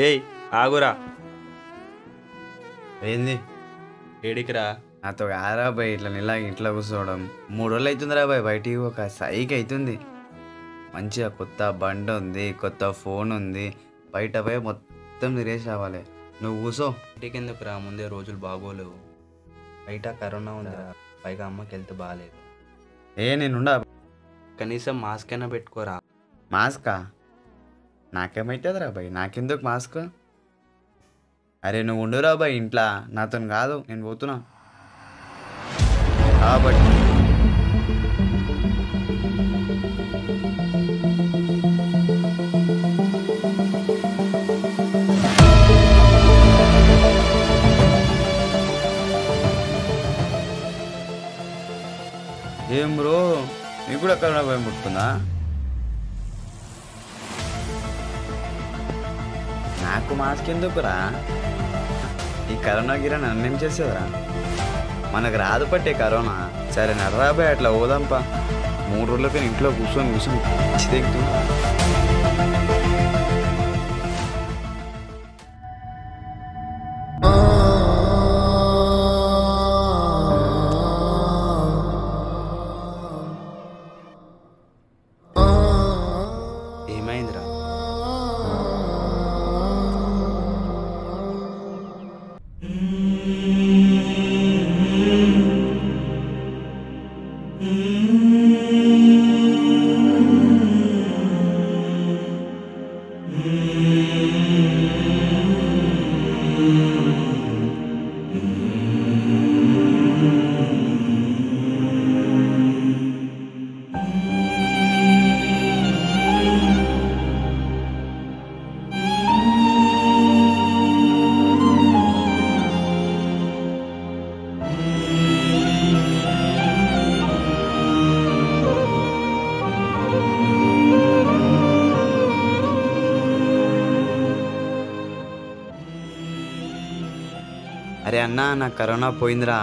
ఏయ్ ఆగురా ఏంది ఏడికిరా నాతో కారా బాయ్ ఇట్లా ఇలా ఇంట్లో కూర్చోవడం మూడు రోజులు అవుతుందిరా బాయ్ బయటికి ఒక సైకి అవుతుంది మంచిగా కొత్త బండి ఉంది కొత్త ఫోన్ ఉంది బయట పోయి మొత్తం తిరిగేసి రావాలి నువ్వు కూసో ఇంటికి ఎందుకురా ముందే రోజులు బాగోలేవు బయట కరోనా ఉందిరా పైగా అమ్మకి హెల్త్ బాగాలేదు ఏ నేనుండా కనీసం మాస్క్ అయినా పెట్టుకోరా మాస్కా నాకేమవుతుందిరా బాయ్ నాకెందుకు మాస్క్ అరే నువ్వు ఉండురా బాయ్ ఇంట్లో నాతో కాదు నేను పోతున్నా కాబట్టి ఏం బ్రో నీకు కూడా కరోనా భయం పుట్టుకుందా నాకు మాస్క్ ఎందుకురా ఈ కరోనా గిరా నన్నేం చేసేదిరా మనకు రాదు పట్టే కరోనా సరే నర్రాబాయ్ అట్లా పోదాంపా మూడు రోజులకి ఇంట్లో కూర్చొని కూర్చొని పిచ్చి తెగుతుంది ఏమైందిరా అరే అన్నా నాకు కరోనా పోయిందిరా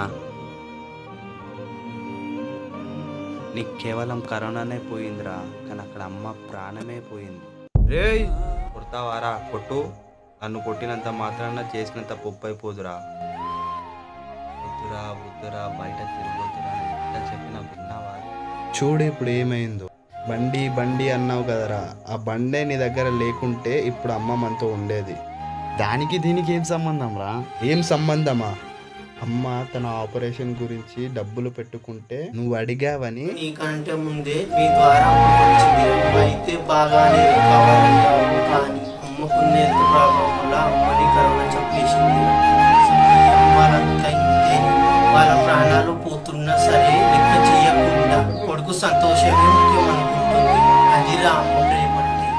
నీకు కేవలం కరోనానే పోయిందిరా కానీ అక్కడ అమ్మ ప్రాణమే పోయింది రేయ్ కొడతావారా కొట్టు నన్ను కొట్టినంత మాత్రాన చేసినంత పొప్పు అయిపోదురా వద్దురా వద్దురా బయట తిరగొద్దురా అని ఎంత చెప్పినా విన్నావా చూడు ఇప్పుడు ఏమైందో బండి బండి అన్నావు కదరా ఆ బండే నీ దగ్గర లేకుంటే ఇప్పుడు అమ్మ మనతో ఉండేది దానికి దీనికి ఏం సంబంధం రా ఏం సంబంధమా అమ్మ తన ఆపరేషన్ గురించి డబ్బులు పెట్టుకుంటే నువ్వు అడిగావని నీకంటే ముందే మీ ద్వారా అమ్మకు వచ్చింది అయితే బాగానే రికవర్ అయ్యావు కానీ అమ్మకు హెల్త్ ప్రాబ్లం వల్ల అమ్మని కరోనా చంపేసింది వాళ్ళంతా ఇంతే వాళ్ళ ప్రాణాలు పోతున్నా సరే లెక్క చేయకుండా కొడుకు సంతోషమే ముఖ్యం అనుకుంటుంది అదిరా అమ్మ ప్రేమ అంటే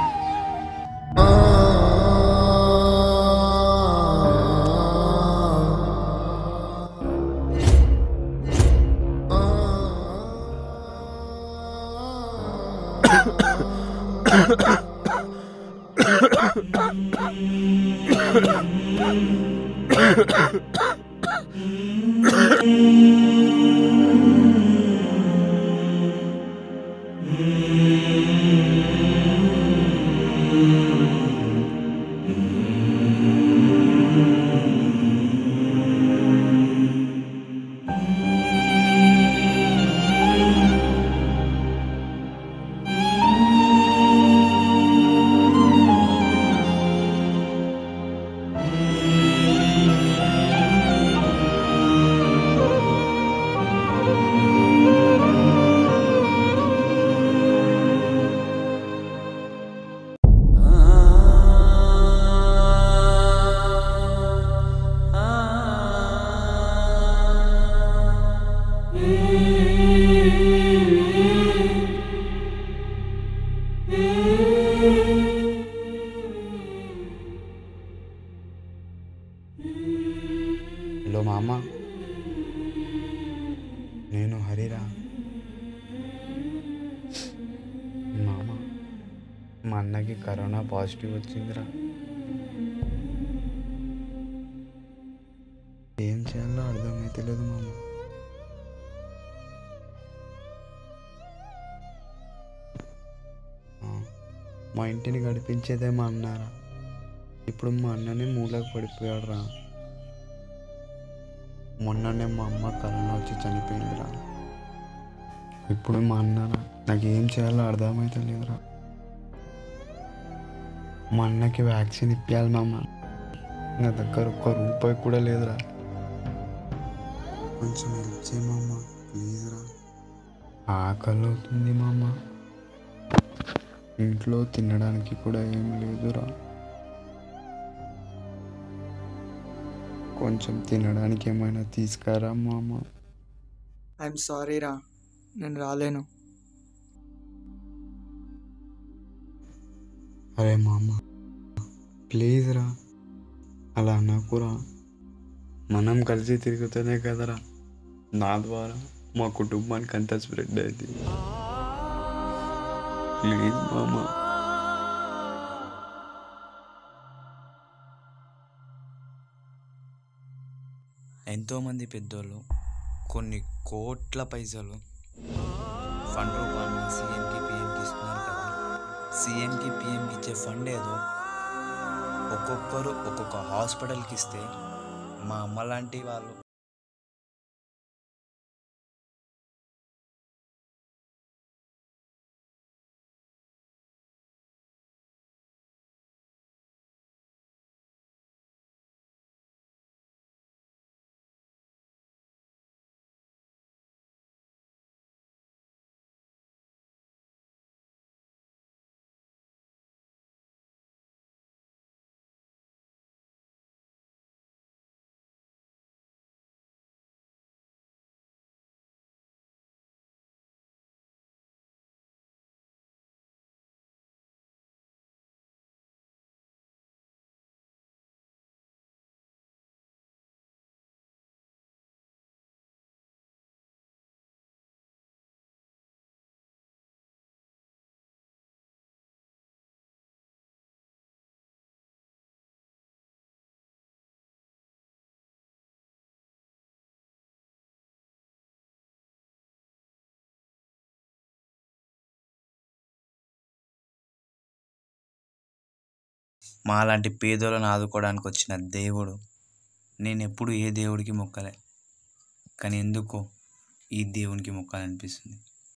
హలో మామ నేను హరిరా మామ మా అన్నకి కరోనా పాజిటివ్ వచ్చిందిరా ఏం చేయాలో అర్థమైతలేదు మామ ఆ, మా ఇంటిని గడిపించేదేమో అన్నారా ఇప్పుడు మా అన్ననే మూలకు పడిపోయాడు రా మొన్ననే మా అమ్మ కరోనా వచ్చి చనిపోయిందిరా ఇప్పుడు మా అన్న నాకు ఏం చేయాలో అర్థమైతే లేదురా మా అన్నకి వ్యాక్సిన్ ఇప్పించాలి మామ నా దగ్గర ఒక్క రూపాయి కూడా లేదురా కొంచెం హెల్ప్ చేయి మామ ప్లీజ్ రా ఆకలి అవుతుంది మామ ఇంట్లో తినడానికి కూడా ఏం లేదురా కొంచెం తినడానికి ఏమైనా తీసుకురా మామ ఐఎమ్ సారీ రా నేను రాలేను అరే మామ ప్లీజ్ రా అలా అనకురా మనం కలిసి తిరుగుతూనే కదరా నా ద్వారా మా కుటుంబానికి అంతా స్ప్రెడ్ అయింది ప్లీజ్ మామ ఎంతోమంది పెద్దోళ్ళు కొన్ని కోట్ల పైసలు ఫండ్ రూపాన్ని సీఎంకి పిఎంకి ఇస్తున్నారు కదా సీఎంకి పిఎంకి ఇచ్చే ఫండ్ ఏదో ఒక్కొక్కరు ఒక్కొక్క హాస్పిటల్కి ఇస్తే మా అమ్మ లాంటి వాళ్ళు మాలాంటి పేదోళ్ళని ఆదుకోవడానికి వచ్చిన దేవుడు నేను ఎప్పుడు ఏ దేవుడికి మొక్కలే కానీ ఎందుకో ఈ దేవునికి మొక్కాలనిపిస్తుంది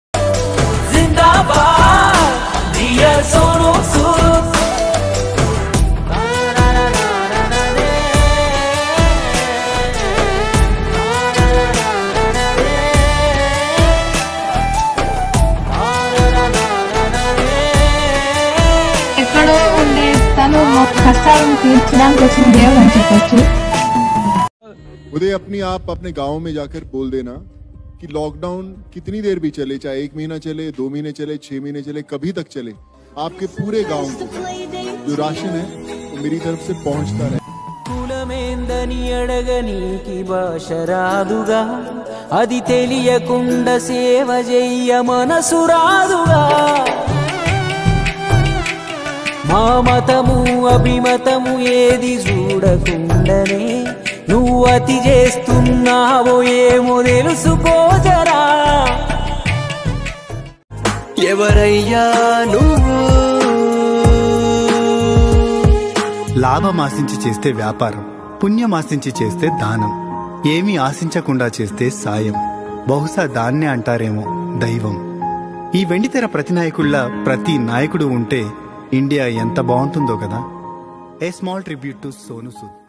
ఎక్కడో ఉండే తను కష్టాలను తీర్చడానికి వచ్చిన దేవుడు అని చెప్పొచ్చు उदय अपनी आप अपने गांव में जाकर बोल देना कि लॉकडाउन कितनी देर भी चले चाहे एक महीना चले दो महीने चले छह महीने चले कभी तक चले आपके पूरे गांव को जो राशन है वो मेरी तरफ से पहुंचता रहे కులమేందని అడగనీకి భాష రాదుగా అది తెలియకుండా సేవ చెయ్య మనసు రాదుగా మా మతము అభిమతము ఏది చూడకుండానే నువ్వు అతి చేస్తున్నావో ఏమో తెలుసుకోజరా ఎవరయ్యా నువ్వు లాభం ఆశించి చేస్తే వ్యాపారం పుణ్యం ఆశించి చేస్తే దానం ఏమీ ఆశించకుండా చేస్తే సాయం బహుశా దాన్నే అంటారేమో దైవం ఈ వెండితెర ప్రతి నాయకుల్లా ప్రతి నాయకుడు ఉంటే ఇండియా ఎంత బాగుంటుందో కదా a small tribute to Sonu Sood